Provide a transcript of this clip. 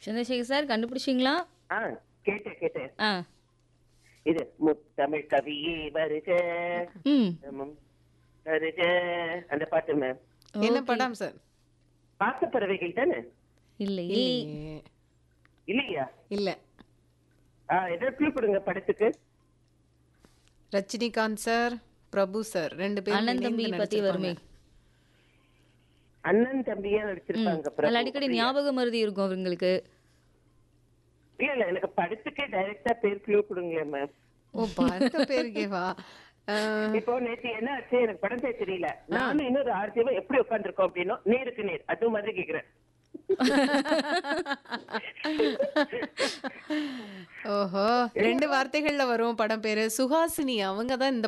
Chandrasekhar sir கண்டுபிடிச்சிங்களா ஆ கேட்டேன் கேட்டேன் ஆ இது முத்தமிழ் கவியே வருக ம் ம், வருக அந்த பாட்டு மேம் என்ன படம் சார் பாச பறவைகள் தானே இல்லை இல்லையே. இல்லையா இல்ல ஆ ஏதோ clue கொடுங்க படத்துக்கு ரஜினிகாந்த் சார் பிரபு சார் ரெண்டு பேரும் அண்ணன் இணைந்து தம்பி பத்தி வருமே நடிச்சிருப்பாங்க. அண்ணன் தம்பியா நடிச்சிருப்பாங்க அதில் பிரபு. அடிக்கடி ஞாபக மருதி இருக்கும் அவங்களுக்கு இல்ல இல்ல எனக்கு படத்துக்கே டைரக்டா பேர் க்ளூ கொடுங்களேன் மேம் ஓ பார்த்த பேருக்கேவா அஹ், இப்போ நேத்து என்ன ஆச்சு எனக்கு படம் பேர் தெரியல நானும் இன்னொரு ஆர்த்தியவா எப்படி உட்காந்துருக்கோம் அப்படின்னா நேருக்கு நேர் அது மாதிரி கேக்குறேன் ஓஹோ ரெண்டு வார்த்தைகள்ல வரும் படம் பேரு சுஹாசினி அவங்க தான் இந்த